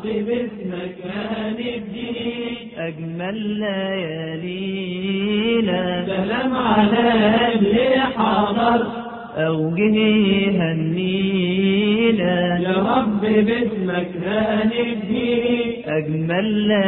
باسمك هنبدي أجمل ليالينا سلام على اللي حضر أوجه هنينا يا رب باسمك هنبدي أجمل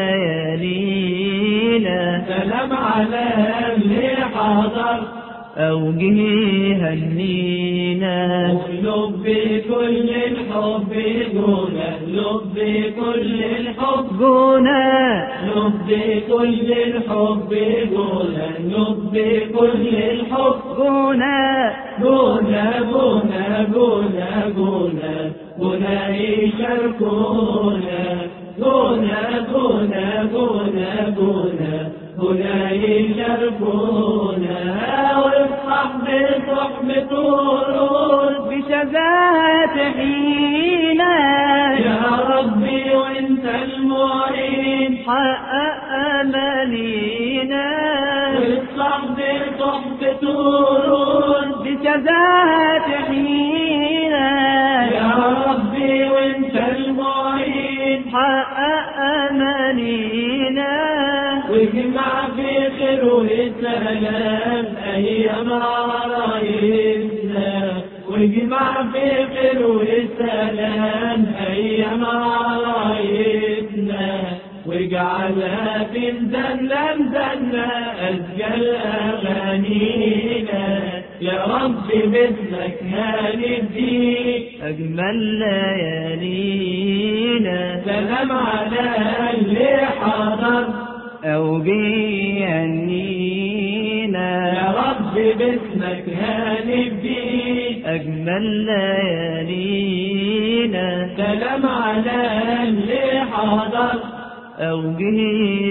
ليالينا سلام على اللي حضر أوجه هنينا قلوب بكل الحب جونا قلوب بكل الحب جونا قلوب بكل الحب جونا قلوب بكل الحب جونا جونا جونا جونا جونا جونا يشاركونا جونا جونا جونا جونا جونا يشاركونا والصحب صحب طول بشذات حينا يا ربي وانت المعين حقق أمانينا والصحب صحب طول بشذات حينا يا ربي وانت المعين حقق أمانينا واجمع في خير وسلام ايام عرايسنا واجمع في خير وسلام ايام عرايسنا واجعلها في مزنة مزنة أزكى أغانينا يا رب باسمك هنديك أجمل ليالينا سلام على اللي حضر أوجي هنينا يا رب باسمك هنبدي أجمل ليالينا سلام على اللي حضر أوجه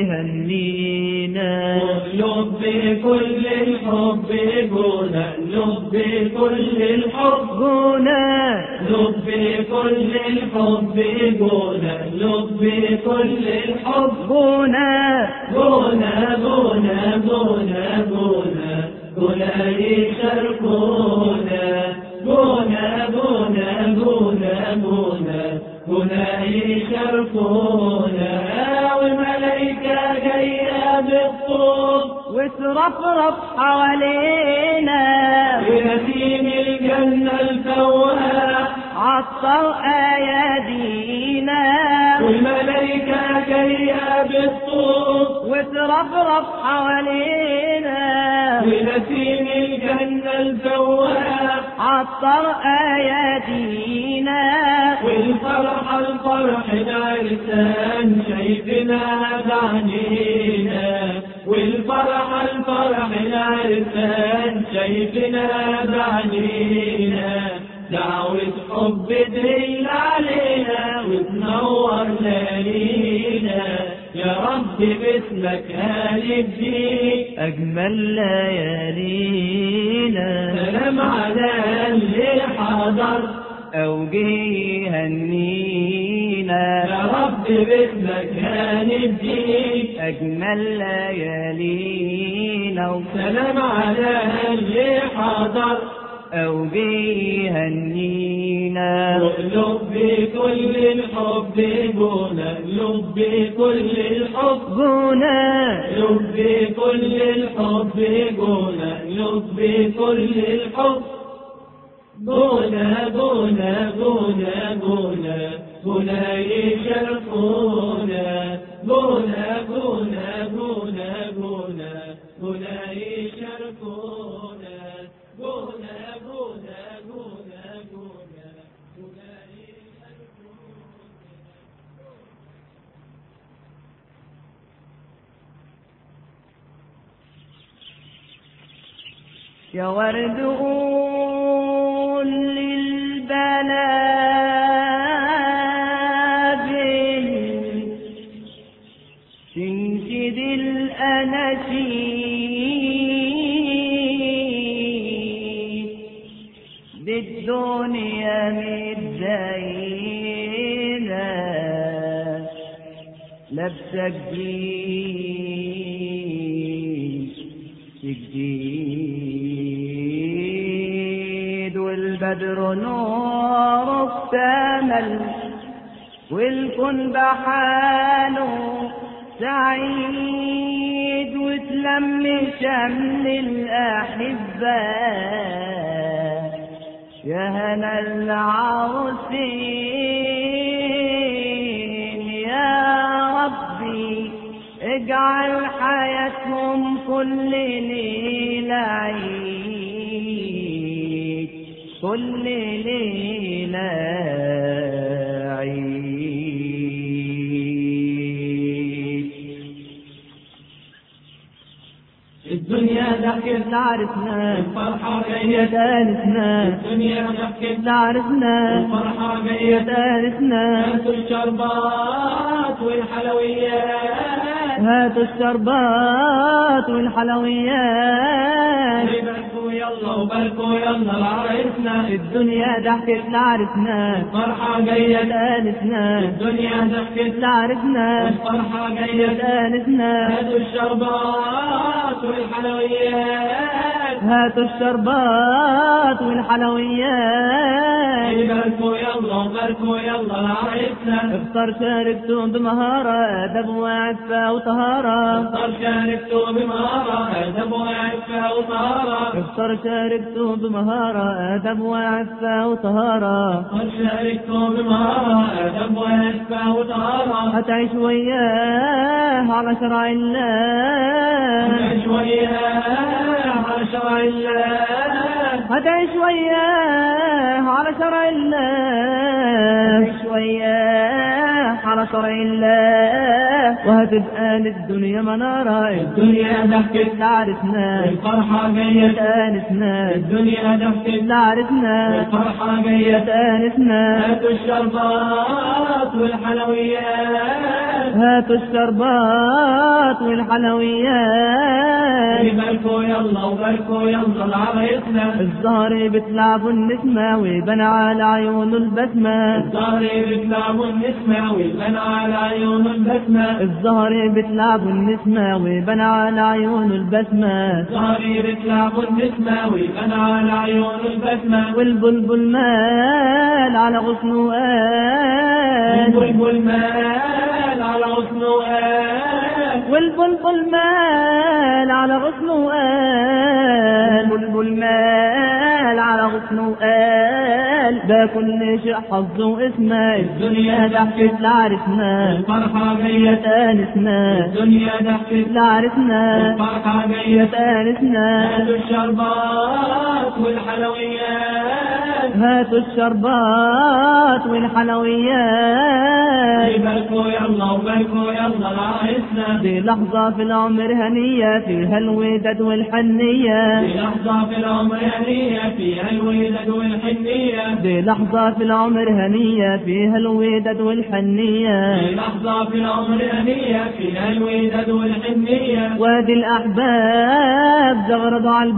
هنينا قلوب بكل الحب جونا قلوب بكل الحب جونا قلوب بكل الحب جونا قلوب بكل الحب جونا جونا جونا جونا جونا جونا يشاركونا جونا جونا جونا جونا جونا يشاركونا والملايكة جاية بالطول وترفرف حوالينا بنسيم الجنة الفواح عطر أيادينا والملايكة جاية بالطول وترفرف حوالينا بنسيم الجنة الفواح عطر أيادينا والفرحة الفرح العرسان شايفنا بعنينا والفرحة الفرح العرسان شايفنا بعنينا دعوة حب تهيل علينا وتنور ليالينا يا رب باسمك هنبديك أجمل ليالينا سلام على اللي حضر أوجه هنينا يا رب باسمك هنبديك أجمل ليالينا سلام على اللي حضر أوجه هنينا وقلوب بكل الحب بونا قلوب بكل الحب جونا قلوب بكل الحب بونا قلوب بكل الحب بونا بونا بونا بونا بونا يشرفونا بونا بونا بونا بونا بونا يشرفونا بونا بونا بونا بونا بونا يشرفونا يا ورد قول للبلابل تنشد الأناشيد بالدنيا متزينة لابسة جديد جديد والبدر نور اكتمل والكن بحاله سعيد وتلم شمل الأحبة يا هنا العروسين يا ربي اجعل حياتهم كل ليلة عيد كل ليلة عيد الدنيا ضحكت تعرفنا الفرحة يا جاية دارسنا الدنيا ضحكت تعرفنا الفرحة يا جاية دارسنا هاتوا الشربات والحلويات هاتوا الشربات والحلويات باركوا يلا وباركوا يلا لعريسنا الدنيا ضحكت لعرفنا الفرحة جاية دارسنا الدنيا ضحكت لعرفنا الفرحة جاية دارسنا هاتوا الشربات والحلويات هاتوا الشربات والحلويات باركوا يلا وباركوا يلا لعريسنا افطر شاربتوا بمهارة أدب وعفة وطهارة صار شاركتوا بمهارة أدب وعفة وطهارة افطر شاربتوا بمهارة أدب وعفة وطهارة صار شاركتوا بمهارة أدب وعفة وطهارة هتعيش وياه على شرع الله شوية على شرع الله هتعيش وياه على شرع الله وياه على شرع الله وهتبقى للدنيا منارة الدنيا ضحكت تعرفنا الفرحة جاية تانسنا الدنيا ضحكت تعرفنا الفرحة جاية تانسنا هاتوا الشربات والحلويات هاتوا الشربات والحلويات باركوا يلا وباركوا يلا لعريسنا الزهر بتلعب النسمة ويبان على عيونه البسمة الظهر بتلعبوا النسمة ويبان على عيون البسمة الزهر بتلعب النسمة ويبان على عيونه البسمة الظهر بتلعبوا النسمة ويبان على عيون البسمة والبلبل مال على غصنه قال والبلبل مال على غصنه قال والبلبل مال على غصنه قال البلبل مال على غصنه قال ده كل شيء حظه اسمه الدنيا ضحكت لعرفنا الفرحة جاية تانسنا الدنيا ضحكت لعرفنا الفرحة جاية تانسنا هاتوا الشربات والحلويات هاتوا الشربات والحلويات باركوا يلا وباركوا يلا لعريسنا دي لحظة في العمر هنية فيها الوداد والحنية في لحظة في العمر هنية فيها الولد والحنية دي لحظة في العمر هنية فيها الوداد والحنية في لحظة في العمر هنية فيها الوداد والحنية وادي الأحباب زغرضوا على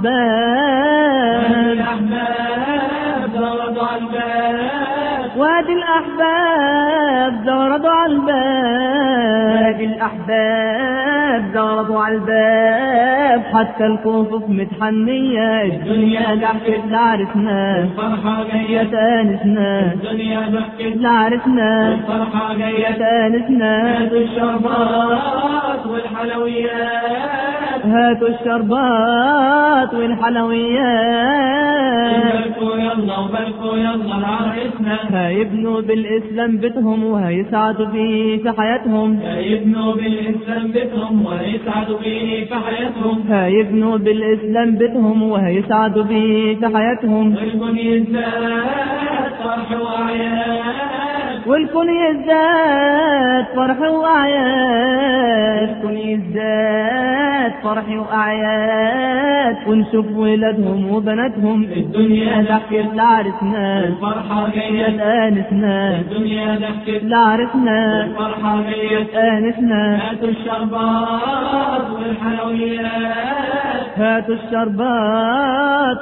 الباب الأحباب زردوا على الباب وادي الأحباب زغرضوا على الباب وادي الأحباب زغرضوا على الباب حتى الكفوف متحنية الدنيا ضحكت لعرفنا الفرحة يا جاية تانسنا الدنيا ضحكت لعرفنا الفرحة يا جاية تانسنا هاتوا الشربات والحلويات هاتوا الشربات والحلويات باركوا يلا وباركوا يلا لعريسنا هيبنوا بالإسلام بيتهم وهيسعدوا بيه في حياتهم يبنوا بالإسلام بيتهم ويسعدوا به في حياتهم هيبنوا بالإسلام بيتهم وهيسعدوا بيه في حياتهم والكون يزداد فرح وأعياد والكل يزداد فرح وأعياد الكل يزداد فرح وأعياد ونشوف ولادهم وبناتهم الدنيا ضحكت لعرسنا الفرحة جاية آنسنا الدنيا ضحكت لعرسنا الفرحة جاية آنسنا هاتوا الشربات والحلويات هاتوا الشربات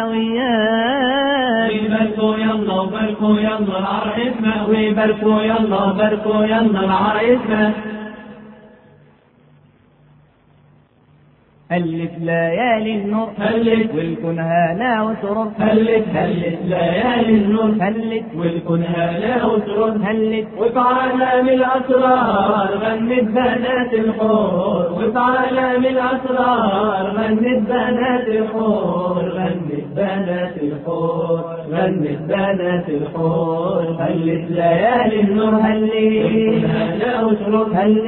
والحلويات ويباركوا يلا وباركوا يلا لعريسنا ويباركوا يلا وباركوا يلا لعريسنا هلت ليالي النور هلت والكون هنا وسرور هلت هلت ليالي النور هلت والكون هلا وسرور هلت وفي عالم الأسرار غنت بنات الحور وفي عالم الأسرار غنت بنات الحور غنت بنات الحور غنت بنات الحور هلت ليالي النور هلت هلا وسرور هلت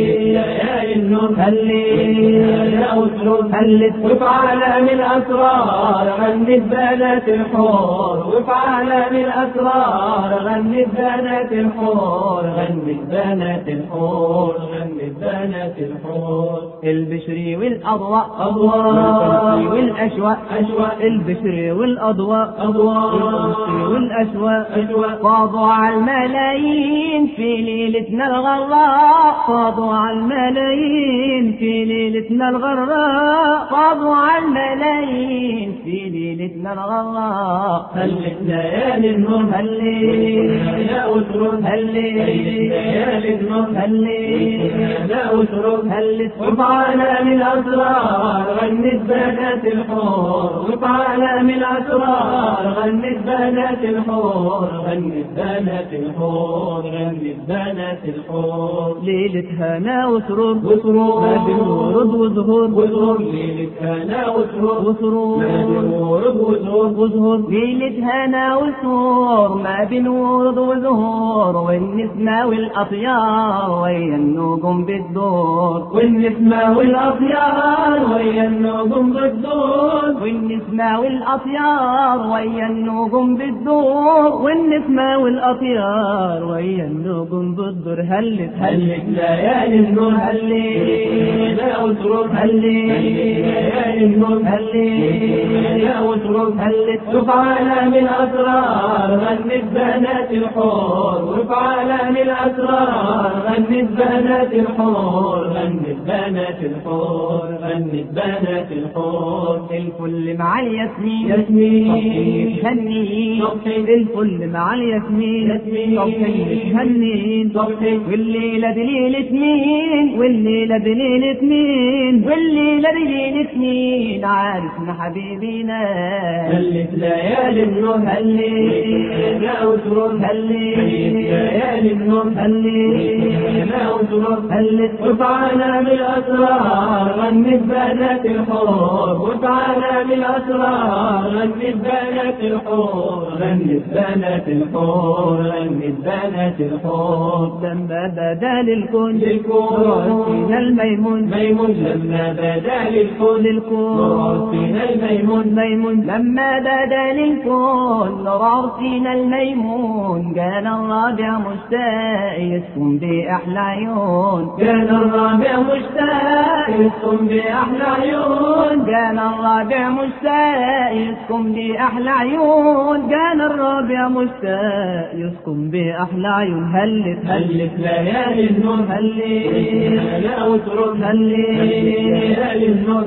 ليالي النور هلت هلا وسرور هلت وفي عالم الأسرار غنت بنات الحور وفي عالم الأسرار غنت بنات الحور غنت بنات الحور غنت بنات الحور البشري والأضواء أضواء والأنس والأشواء أشواء البشري والأضواء أضواء والأنس والأشواء أشواء فاضوا على الملايين في ليلتنا الغراء فاضوا على الملايين في ليلتنا الغراء فاضوا على الملايين في ليلتنا الغراء هلت ليالي النور هلي يا وسرور هلي ليالي النور هلي يا وسرور هلت وفي عالم الأسرار غنت بنات الحور وفي عالم الأسرار غنت بنات الحور غنت بنات الحور غنت بنات الحور ليلة هنا وسرور وسرور ما بين ورد وزهور وسرور ليلة هنا وسرور وسرور ما بين ورد وسرور وزهور ليلة هنا وسرور ما بين ورد وزهور والنسمة والأطيار ويا النجوم بالدور والنسمة والأطيار ويا النجوم بالدور والنسمة والأطيار ويا النجوم بالدور والنسمة والأطيار ويا النجوم بالدور هلت هلت ليالي النور هلت لا وسرور هلت ليالي النور هلت لا وسرور هلت وفي عالم الأسرار غنت بنات الحور وفي عالم الأسرار غنت بنات الحور غنت بنات الحور غنت بنات الحور الفل مع الياسمين ياسمين هنين صبحي. الفل مع الياسمين ياسمين. صبحي هنين صبحي. والليلة دي ليلة مين والليلة دي ليلة مين والليلة دي ليلة مين عارفنا حبيبينا هلت ليالي النور هلت لا وسرور هلت ليالي النور هلت لا وسرور هلت وفي عالم الأسرار غنت بنات الحور وفي عالم الأسرار غنت بنات الحور غنت بنات الحور غنت بنات الحور لما بدا للكون للكون راسنا الميمون ميمون لما بدا للكون للكون راسنا الميمون ميمون لما بدا للكون راسنا الميمون كان الرابع مشتاق يسكن بأحلى عيون كان الرابع مشتاق يسكن بأحلى عيون كان الرابع مشتاق يسكن بأحلى عيون كان الرابع مشتاق يسكن بأحلى عيون هلت هلت ليالي النور هلت لا وسرور هلت ليالي النور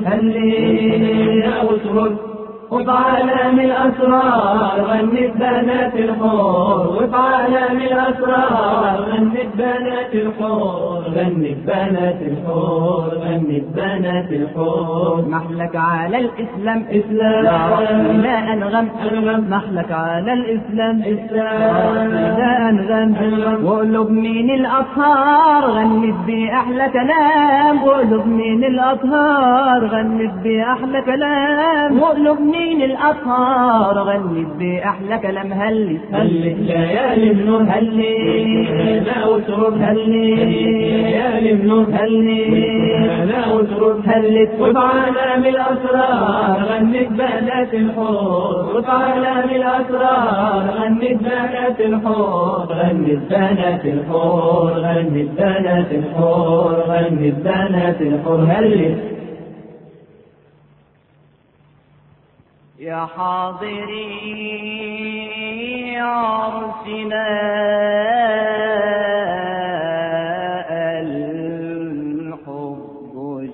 لا وسرور وفي عالم الأسرار غنت بنات الحور وفي عالم الأسرار غنت بنات الحور غنت بنات الحور غنت بنات الحور محلك على الإسلام إسلام. يا رب لا أنغم أنغم. محلك على الإسلام إسلام. لا أنغم أنغم. وقلوب من الأطهار غنت بأحلى كلام وقلوب من الأطهار غنت بأحلى كلام وقلوب من الأطهار غنت بأحلى كلام هلت هلت ليالي النور هلت لا وسرور هلت ليالي النور هلت لا وسرور هلت وفي عالم الأسرار غنت بنات الحور وفي عالم الأسرار غنت بنات الحور غنت بنات الحور غنت بنات الحور غنت بنات الحور هلت يا حاضري عرسنا الحب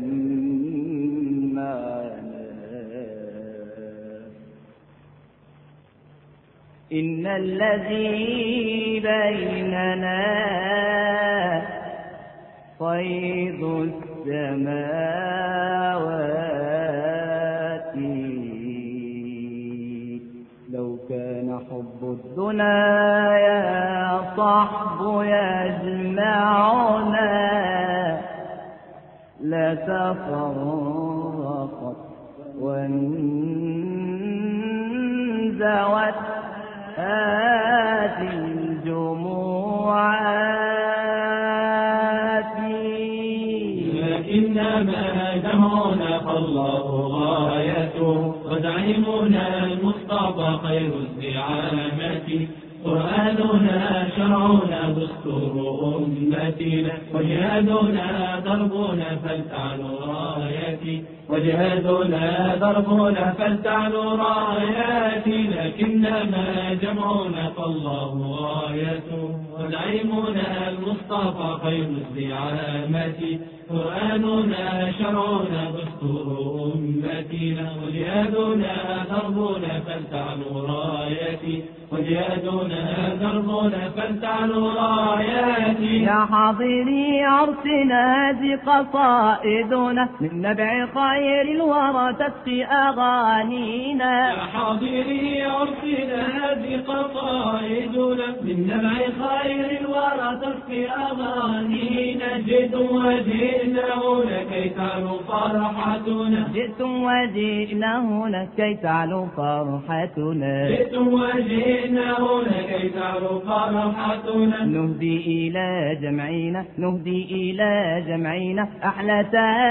جمعنا إن الذي بيننا فيض السماوات جهدنا يا صحب يجمعنا لا تفرقت وانزوت هذه الجموعات لكنما جمعنا فالله غايته ودعيمنا المصطفى خير الزعامة قرآننا شرعنا دستور أمتنا وجهادنا دربنا فلتعلو رايتي وجهادنا دربنا فلتعلو راياتي لكنما جمعنا فالله غايته ونعيمنا المصطفى خير الزعامة قرآننا شرعنا دستور أمتنا وجهادنا دربنا فلتعلو رايتي وجهادنا دربنا فلتعلو راياتي يا حاضري عرسنا هذه قصائدنا من نبع خير الورى تسقي أغانينا يا حاضري عرسنا هذه قصائدنا من نبع خير الورى تسقي أغانينا جد وجئنا هنا كي تعلو فرحتنا جئتم وجئنا هنا كي تعلو فرحتنا جئتم وجئنا هنا كي تعلو فرحتنا نهدي إلى جمعنا نهدي إلى جمعنا أحلى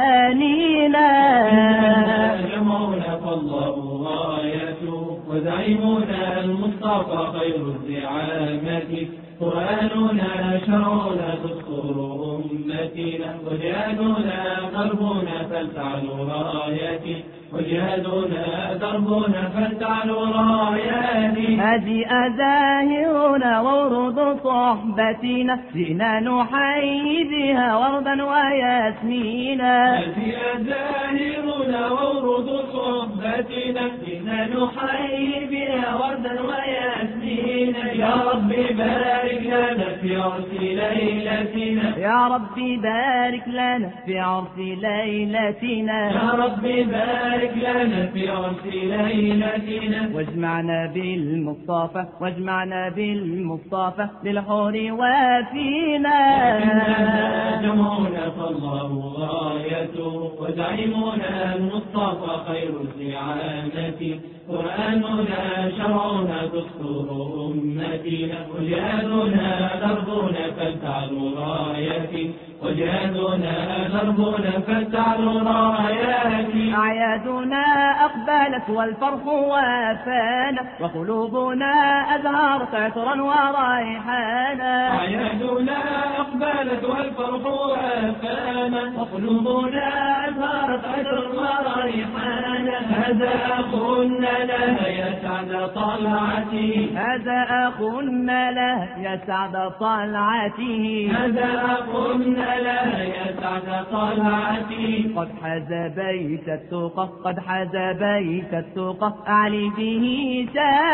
تانينا جمعنا فالله غايته وزعيمنا المصطفى خير الزعامة قرآننا شرعنا دستور أمتنا وجهادنا دربنا فلتعلو رايتي وجهادنا دربنا فلتعلو رايتي هذه أزاهرنا وورود صحبتنا جئنا نحيي بها وردا وياسمينا هذه أزاهرنا وورد صحبتنا إنا نحيي بها وردا وياسمينا يا رب بارك لنا في عرس ليلتنا يا ربي بارك لنا في عرس ليلتنا يا رب بارك لنا في عرس ليلتنا واجمعنا بالمصطفى واجمعنا بالمصطفى للحور وفينا إننا جمعنا فالله غايته وزعيمنا المصطفى خير الزعامة قرآننا شرعنا دستور أمتنا وجهادنا دربنا فلتعلو رايتي وجهادنا دربنا فلتعلو رايتي أعيادنا أقبلت والفرح وافانا وقلوبنا أزهرت عطرا وريحانا أعيادنا أقبلت والفرح وافانا وقلوبنا أزهرت عطرا وريحانا هذا كنا لها يسعد طلعتي هذا أخ له يسعد طلعته هذا كنا لها يسعد طلعتي قد حاز بيت التقى قد حاز بيت التقى أعلي به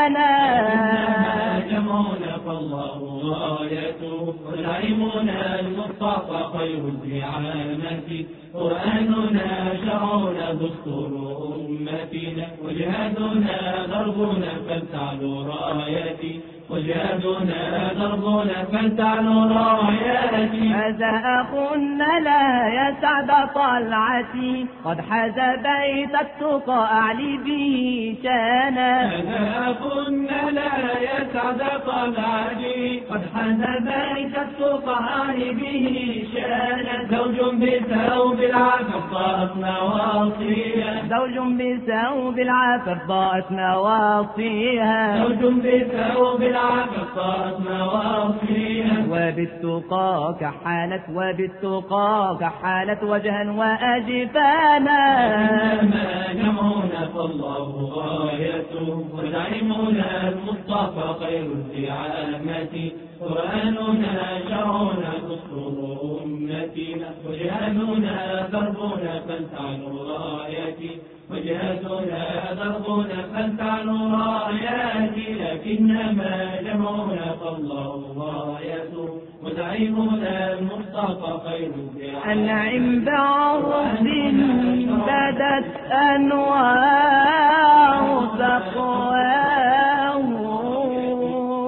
شانا جمعنا فالله غايته ونعيمنا المصطفى خير الزعامة قرآننا شرعنا دستور أمتنا وجهادنا دربنا فلتعلو رايتي وجهادنا دربنا فلتعلو رايتي هذا أخ لا يسعد طلعتي قد حاز بيت التقى أعلي به شانا هذا كنا لا يسعد طلعتي قد حاز بيت السقعان به شانا زوج بثوب العفف ضاءت نواصيها زوج بثوب العفف ضاءت نواصيها زوج بثوب العفف ضاءت نواصيها وبالتقى كحالت وبالتقى كحالت وجها وأجفانا إنما جمعنا فالله غايته ودعيمنا المصطفى خير الزعامة قرآننا شرعنا دستور أمتنا وجهادنا دربنا فلتعلو رايتي وجهادنا دربنا فلتعلو راياتي لكنما جمعنا فالله غايته ودعيمنا المصطفى خير الزعامة أنعم بعرض بدت أنوار تقواه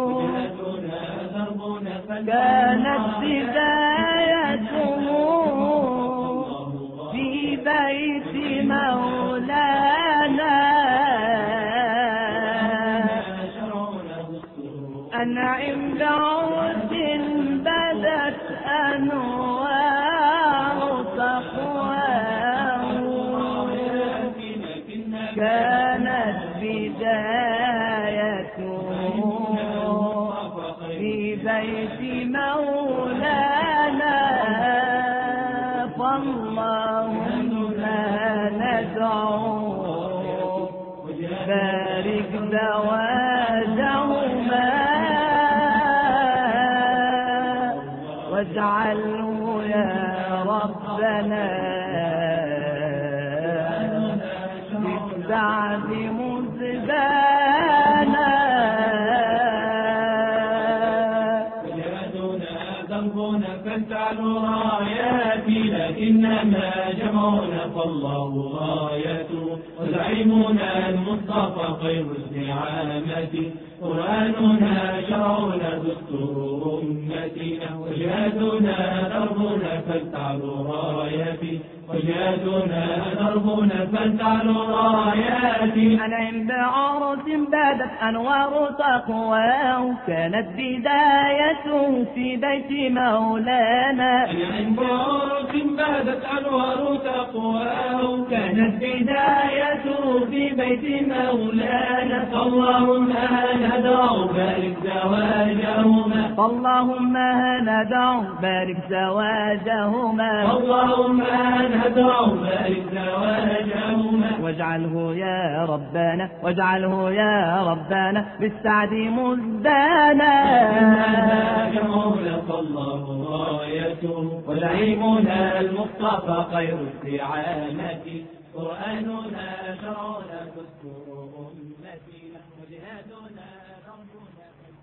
أنوار تقواه كانت بدايته في بيت مولانا فاللهم ندعو بارك زواجهما واجعله يا ربنا بالسعد مزدانا وجهادنا ذنبنا فانتعلوا راياتي لكنما جمعنا فالله غايته وزعيمنا المصطفى خير استعامة قرآننا شرعنا دستور أمتنا وجهادنا دربنا فلتعلوا راياتي وجهادنا دربنا فلتعلوا راياتي أنعم بعرس بدت أنوار تقواه كانت بدايته في بيت مولانا أنعم بعرس بدت أنوار تقواه كانت بدايته في بيت مولانا فاللهم ندعو بارك زواجهما فاللهم ندعو بارك زواجهما اللهم ندعو بارك زواجهما واجعله يا ربنا واجعله يا ربنا بالسعد مزدانا مولى الله غايته وزعيمنا المصطفى خير استعانة قرآننا شرعنا دستور أمتنا وجهادنا ربنا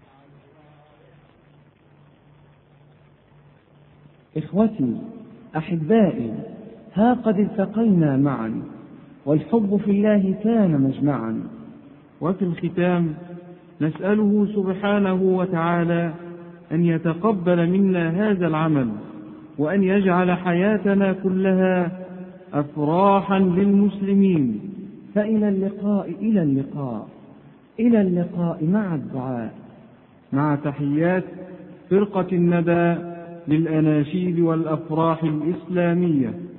إخوتي أحبائي ها قد التقينا معا والحب في الله كان مجمعا وفي الختام نسأله سبحانه وتعالى أن يتقبل منا هذا العمل وأن يجعل حياتنا كلها أفراحا للمسلمين فإلى اللقاء إلى اللقاء إلى اللقاء مع الدعاء مع تحيات فرقة الندى للأناشيد والأفراح الإسلامية